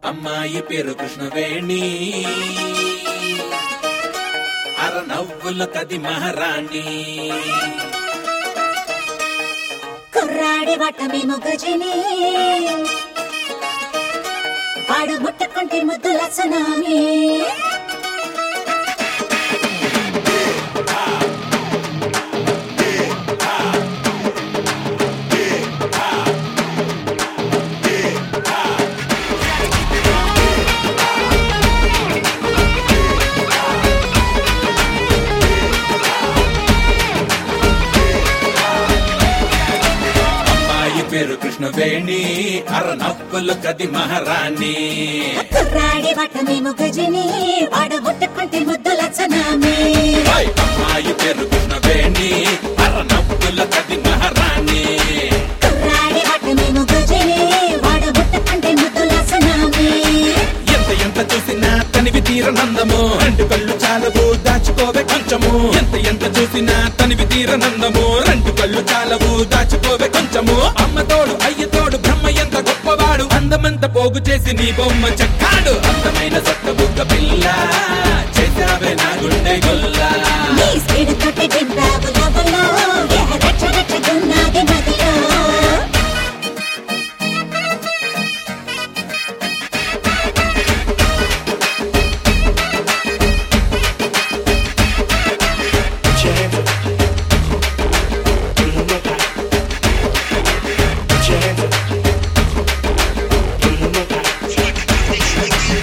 అమ్మాయి పేరు కృష్ణవేణి అర నవ్వుల కది మహారాణి కుర్రాడి వటమి ముగజిని వాడు ముట్టుకుంటే ముద్దుల సునామీ అమ్మాయి పేరు కృష్ణవేణి అర నవ్వుల కది మహారాణి కుర్రాడి వటమి ముగజిని వాడు ముట్టుకుంటే ముద్దుల సునామీ హై! అమ్మాయి పేరు కృష్ణవేణి అర నవ్వుల కది మహారాణి కుర్రాడి వటమి ముగజిని వాడు ముట్టుకుంటే ముద్దుల సునామీ ఎంత ఎంత చూసినా తనివి తీరనందము రెండు కళ్ళు చాలవు దాచుకోవే కొంచెము ఎంత ఎంత చూసినా తనివి తీరనందము రెండు కళ్ళు చాలవు దాచుకోవే కొంచెము అమ్మ తోడు అయ్య తోడు బ్రహ్మ ఎంత గొప్పవాడు అందమంత పోగు చేసి నీ బొమ్మ చెక్కాడు అందమైన సొట్ట బుగ్గ పిల్ల చేసావే నా గుండె గొల్లా నీ స్పీడ్ తోటి దింపావు లవలో ఎహ రచ్చ రచ్చగున్నది నదిలో Put your hands up. Put 'em up high. Put your hands up. Put 'em up high.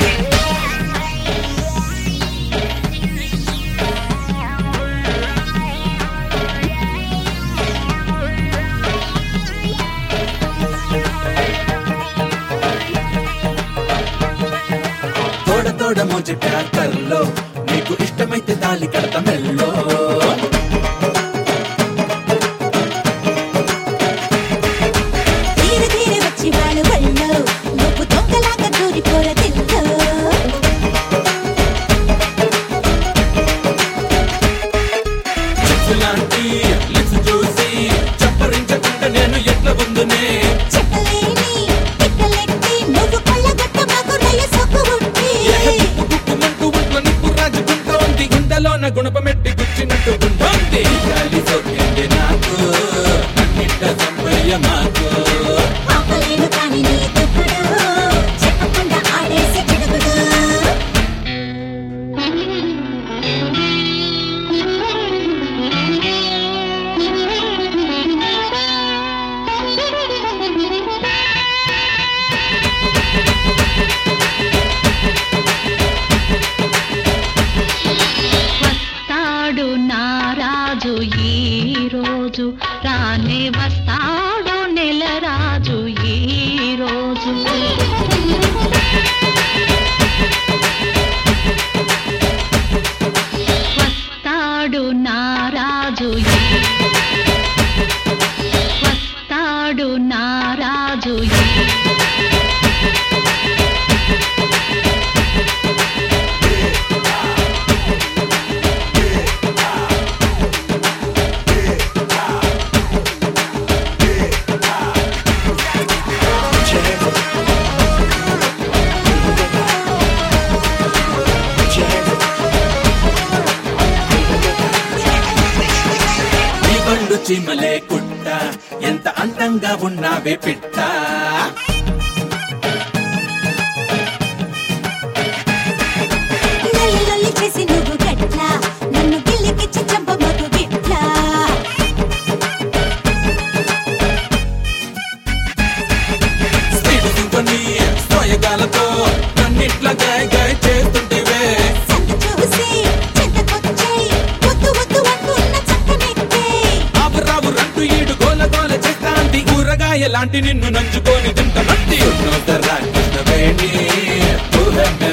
తోడ తోడ ముజ కర్లో నీకు ఇష్టమైతే తాలి కడత మెల్లో తీరు తీరు వచ్చి వాళ్ళు ఒళ్ళో నువ్వు దొంగలాగా దూరిపోర తిల్లో చెప్పులాంటి లెన్స్ చూసి చప్పరించకుండా నేను ఎట్ల ఉందునే చెప్పలేని పిక్కలెట్టి నువ్వు కొల్లగొట్ట మాకు రయ్య సొక్కు ఉంటే గుక్కుమంటూ ఒంట్లో నిప్పు రాజుకుంటోంది గుండెలోన గుణపమెట్టి గుచ్చినట్టు గుంటోంది గాలి సోకింది నాకు నన్నిట్ట సంపయ్య మాకు ఆపలేను కానీ నీ దుప్పుడు చెప్పకుండా ఆడేసి పిడుగుడు వస్తాడు నారాజు ఈ రోజు రానే వస్తాడు నెల రాజు ఈ రోజు వస్తాడు నారాజు ఈ- వస్తాడు నారాజు ఈ- Put your hands up. Put 'em up high. Put your hands up. ఈ బండు చీమలే కుట్ట ఎంత అందంగా ఉన్నావే పిట్ట లొల్లి లొల్లి చేసి నువ్వు గట్ల నన్ను గిల్లికిచ్చి చంప మగు గిట్ల స్పీడ్ సింఫనీ సోయగాలతో నన్నిట్ల గాయ గాయ చేస్తుంటివే సందు చూసి చెంతకొచ్చే వద్దు వద్దు అంటున్న చక్కనెక్కే ఆవురావు రంటు ఈడు గోల గోల చేస్తాంది కూరగాయ లాంటి నిన్ను నంచుకొని తింటమంది కృష్ణవేణి ఊహ